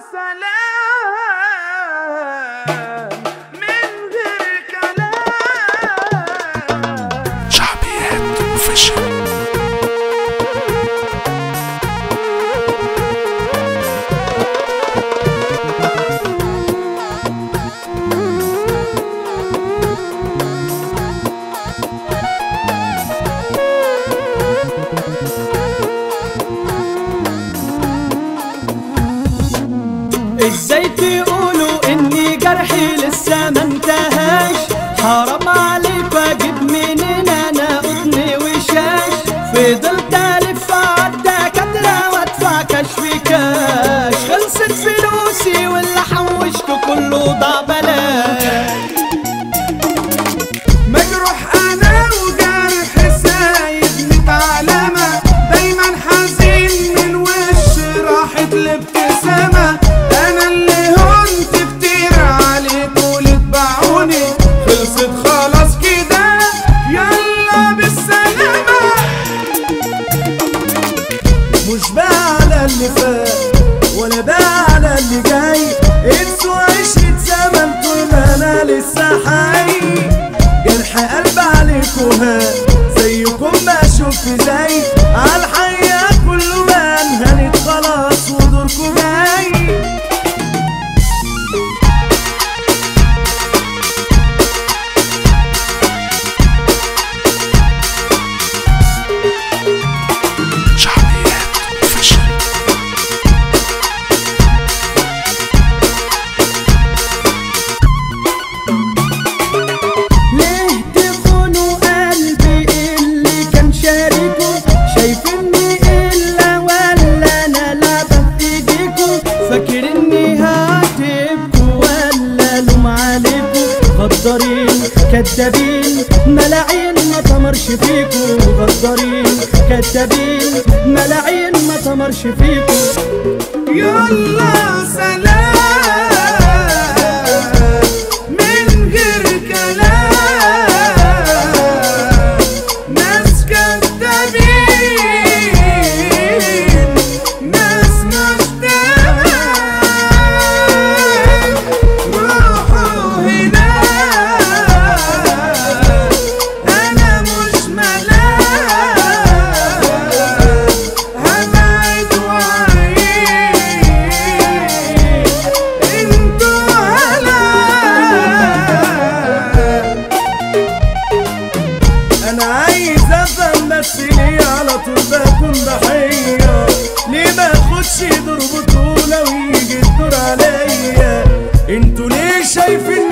سلام من غير كلام شعبيات اوفيشال ازاي تقولوا اني جرحي لسه ما انتهاش حرام عليك واجيب منين انا قطن وشاش فضلت الف عالدكاترة وادفع كشف كاش خلصت فلوسي واللي حوشته كله ضاع بلاش مجروح انا وجرح سايب متعلمة دايما حزين من وش راحت الابتسامة انا اللي هنت كتير عليكوا اللي تبعوني خلصت خلاص كده يلا بالسلامة مش بقى على اللي فات ولا بقى على اللي جاي انسوا عشرة زمن طول ما انا لسه حي جرح قلب عليكوا هان زيكم ما شفت زي عالحياة كله مان هانت خلاص ودوركم جاي شعبيات اوفيشال ليه تخونوا قلبي اللي كان شاركه شايفيني الا ولا انا لعبة في ايديكوا فاكر اني هعاتبكوا ولا لوم عليكوا غدارين كدابين ملاعين ما تمرش فيكوا غدارين كدابين ملاعين ما تمرش فيكوا يلا سلام من غير كلام ناس كدابين ناس مجدان روحوا هناك انا مش ملاك هبعد وعيد انتوا هلاك انا عايز افهم بس ليه على طول بكون ضحية ليه ما اخدش دور بطولة ويجي الدور عليا انتوا ليه شايفين